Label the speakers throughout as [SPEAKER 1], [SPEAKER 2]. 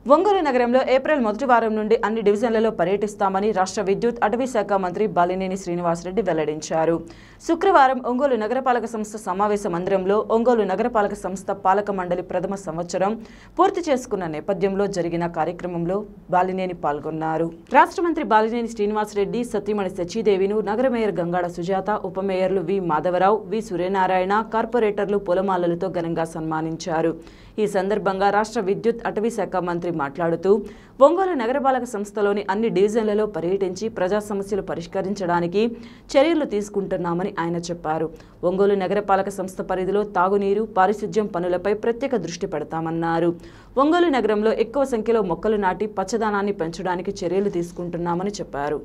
[SPEAKER 1] ఒంగోలు నగరంలో ఏప్రిల్ మొదటి వారం నుండి అన్ని డివిజన్లలో పర్యటిస్తామని రాష్ట్ర విద్యుత్ అటవీ శాఖ మంత్రి బాలినేని శ్రీనివాసరెడ్డి వెల్లడించారు శుక్రవారం ఒంగోలు నగరపాలక సంస్థ సమావేశ మందిరంలో ఒంగోలు నగరపాలక సంస్థ పాలక మండలి ప్రథమ సంవత్సరం పూర్తి చేసుకున్న నేపథ్యంలో జరిగిన కార్యక్రమంలో బాలినేని పాల్గొన్నారు రాష్ట్ర మంత్రి బాలినేని శ్రీనివాసరెడ్డి సతీమణి సచీదేవిను నగర మేయర్ గంగాడ సుజాత ఉప మేయర్లు వి మాధవరావు వి సూర్యనారాయణ కార్పొరేటర్లు పూలమాలలతో ఘనంగా సన్మానించారు ఈ సందర్భంగా రాష్ట్ర విద్యుత్ అటవీ శాఖ మంత్రి మాట్లాడుతూ ఒంగోలు నగరపాలక సంస్థలోని అన్ని డివిజన్లలో పర్యటించి ప్రజా సమస్యలు పరిష్కరించడానికి చర్యలు తీసుకుంటున్నామని ఆయన చెప్పారు ఒంగోలు నగరపాలక సంస్థ పరిధిలో తాగునీరు పారిశుధ్యం పనులపై ప్రత్యేక దృష్టి పెడతామన్నారు ఒంగోలు నగరంలో ఎక్కువ సంఖ్యలో మొక్కలు నాటి పచ్చదనాన్ని పెంచడానికి చర్యలు తీసుకుంటున్నామని చెప్పారు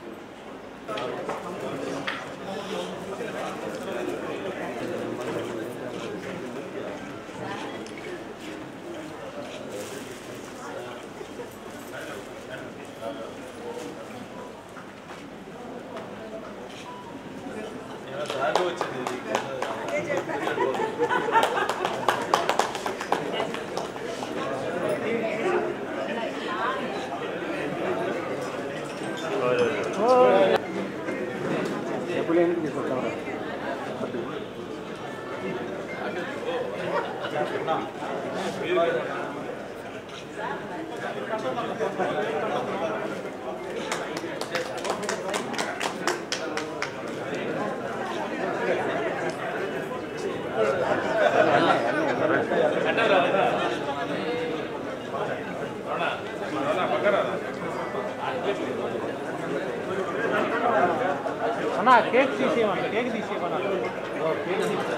[SPEAKER 2] అన్నా కేక్ తీసేయమన్నా కేక్ తీసేయమన్నా ఓ, కేక్ తీసేయ్.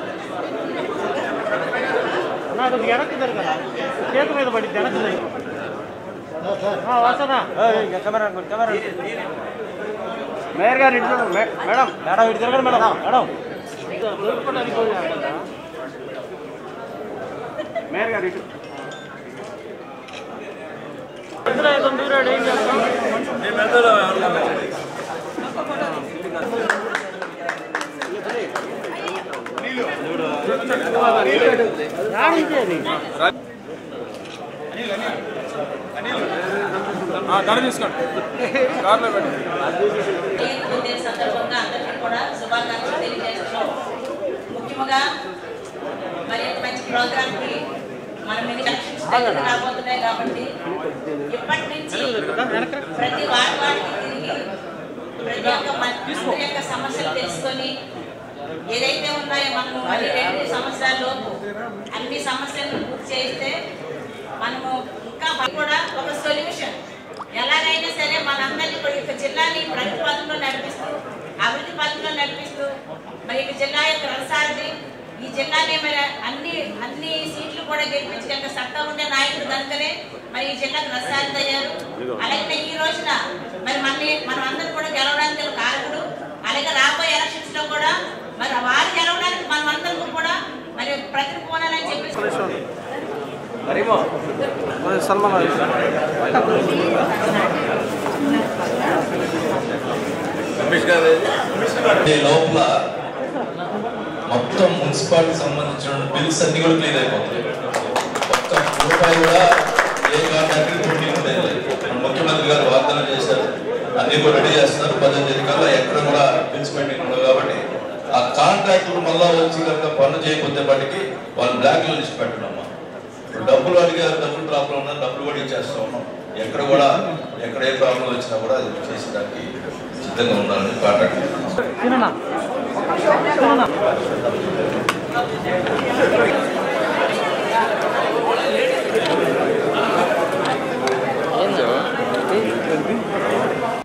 [SPEAKER 2] అన్నా అది వెనక్కి జరగదా కేక్ మీద పడి వెనక్కి జరగ వస్తానా కెమెరా కెమెరా మేయర్ గారు ఇటు చూడండి. మే- మేడం మేడం ఇటు తిరగండి మేడం మేడం మేయర్ గారు ఇటు దూరాడు ఏం చేస్తాం రాణించేది
[SPEAKER 3] కడ తీసుకోండి కార్లో పెట్టి
[SPEAKER 4] ఇదే సందర్భంగా అందరికీ కూడా శుభాకాంక్షలు తెలియజేస్తున్నాం ముఖ్యంగా మరి ఇంత మంచి ప్రోగ్రామ్ కి మనం ఎన్ని ఎలక్షన్స్ దగ్గర రాబోతున్నాయి కాబట్టి ఇప్పటి నుంచి ప్రతి వార్డు వాడికి తిరిగి ప్రతి ఒక్క మంత్రి యొక్క సమస్యలు తెలుసుకొని ఏదైతే ఉన్నాయో మనము మరి రెండు సంవత్సరాల్లో అన్ని సమస్యలను పూర్తి చేస్తే మనము ఇంకా కూడా ఒక సొల్యూషన్ ఎలాగైనా సరే మనందరినీ కూడా ఇక జిల్లాని ప్రగతి పథంలో నడిపిస్తూ అభివృద్ధి పథంలో నడిపిస్తూ మరి ఇక జిల్లా యొక్క రసారథి ఈ జిల్లాని మరి అన్ని అన్ని సీట్లు కూడా గెలిపించగల సత్తా ఉండే నాయకుడు కనుకనే మరి ఈ జిల్లాకు రసారథి అయ్యారు అలాగే ఈ రోజున మరి మన మనం అందరం కూడా గెలవడానికి గల కారకుడు అలాగే రాబోయే ఎలక్షన్స్ లో కూడా మరి వారు గెలవడానికి మనం అందరం కూడా మరి ప్రతి పోనాలని చెప్పి
[SPEAKER 5] ఈ లోపల మొత్తం మున్సిపాలిటీ సంబంధించిన బిల్స్ అన్ని కూడా క్లియర్ అయిపోతాయి ఒక్క రూపాయి కూడా ఏ కాంట్రాక్టర్ పోటీ ఉండేది మన ముఖ్యమంత్రి గారు వాగ్దానం చేశారు అన్ని కూడా రెడీ చేస్తున్నారు పద్దెనిమిది కల్లా ఎక్కడ కూడా బిల్స్ పెండింగ్ ఉండవు కాబట్టి ఆ కాంట్రాక్టులు మళ్ళా వచ్చి కనుక పనులు చేయకపోతే వాటికి వాళ్ళు బ్లాక్ లో లిస్ట్ పెట్టడమ్మా ఇప్పుడు డబ్బులు అడిగారు డబ్బులు ప్రాబ్లం ఉన్నా డబ్బులు కూడా ఇచ్చేస్తా ఉన్నాం ఎక్కడ కూడా ఎక్కడ ఏ ప్రాబ్లం వచ్చినా కూడా అది చేసేదానికి సిద్ధంగా ఉండాలని కాంట్రాక్ట్
[SPEAKER 2] తిననా